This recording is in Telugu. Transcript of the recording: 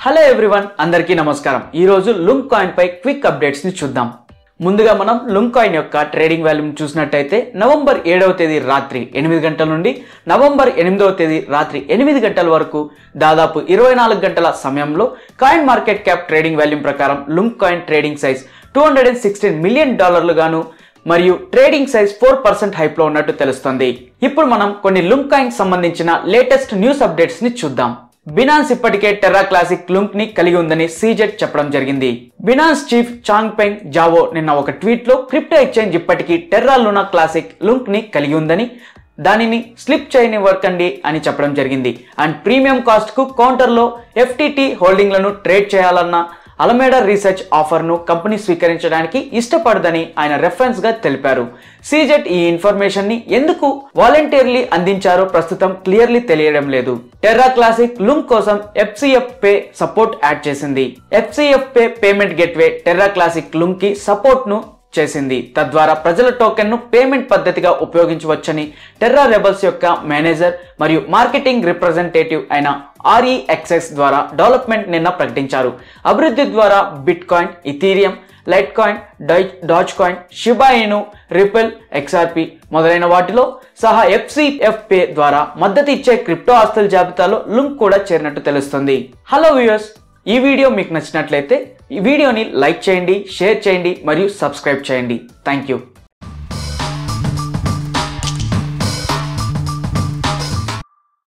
హలో ఎవ్రీవన్ అందరికీ నమస్కారం ఈ రోజు లుంక్ కాయిన్ పై క్విక్ అప్డేట్స్ ని చూద్దాం ముందుగా మనం లుంక్ కాయిన్ యొక్క ట్రేడింగ్ వాల్యూమ్ చూసినట్టయితే నవంబర్ ఏడవ తేదీ రాత్రి ఎనిమిది గంటల నుండి నవంబర్ ఎనిమిదవ తేదీ రాత్రి ఎనిమిది గంటల వరకు దాదాపు ఇరవై నాలుగు గంటల సమయంలో coin market cap trading volume ప్రకారం LUNC coin trading size two hundred and sixteen million డాలర్లు గాను మరియు trading size four percent hype లో ఉన్నట్టు తెలుస్తుంది ఇప్పుడు మనం కొన్ని లుంక్ కాయిన్ సంబంధించిన లేటెస్ట్ న్యూస్ అప్డేట్స్ ని చూద్దాం బినాన్స్ ఇప్పటికే టెర్రా క్లాసిక్ లుంక్ ని కలిగి ఉందని సీజెట్ చెప్పడం జరిగింది Binance chief Changpeng Zhao నిన్న ఒక ట్వీట్ లో క్రిప్టో ఎక్స్చేంజ్ ఇప్పటికీ టెర్రా లునా క్లాసిక్ లుంక్ ని కలిగి ఉందని దానిని స్లిప్ చేయనివ్వకండి అని చెప్పడం జరిగింది అండ్ ప్రీమియం కాస్ట్ కు కౌంటర్ లో ఎఫ్టిటి హోల్డింగ్లను ట్రేడ్ చేయాలన్న అలమేడా రీసెర్చ్ ఆఫర్ను కంపెనీ స్వీకరించడానికి ఇష్టపడదని ఆయన రెఫరెన్స్ గా తెలిపారు సీజెట్ ఈ ఇన్ఫర్మేషన్ ని ఎందుకు వాలంటీర్లీ అందించారో ప్రస్తుతం క్లియర్లీ తెలియడం లేదు టెర్రా క్లాసిక్ లుంక్ కోసం ఎఫ్సిఎఫ్ పే సపోర్ట్ యాడ్ చేసింది FCF pay payment gateway Terra classic LUNC కి సపోర్ట్ ను చేసింది తద్వారా ప్రజల టోకెన్ ను పేమెంట్ పద్ధతిగా ఉపయోగించవచ్చని టెర్రా రెబల్స్ యొక్క మేనేజర్ మరియు మార్కెటింగ్ రిప్రజెంటేటివ్ అయిన ఆర్ఈఎక్స్ఎస్ ద్వారా డెవలప్మెంట్ నిన్న ప్రకటించారు అభివృద్ధి ద్వారా Bitcoin Ethereum Litecoin Dogecoin Shiba Inu Ripple XRP మొదలైన వాటిలో సహా ఎఫ్సిఎఫ్ పే ద్వారా మద్దతు ఇచ్చే క్రిప్టో ఆస్తుల జాబితాలో లుంక్ కూడా చేరినట్టు తెలుస్తుంది హలో వ్యూయర్స్ ఈ వీడియో మీకు నచ్చినట్లయితే ఈ వీడియోని లైక్ చేయండి షేర్ చేయండి మరియు సబ్స్క్రైబ్ చేయండి థ్యాంక్ యూ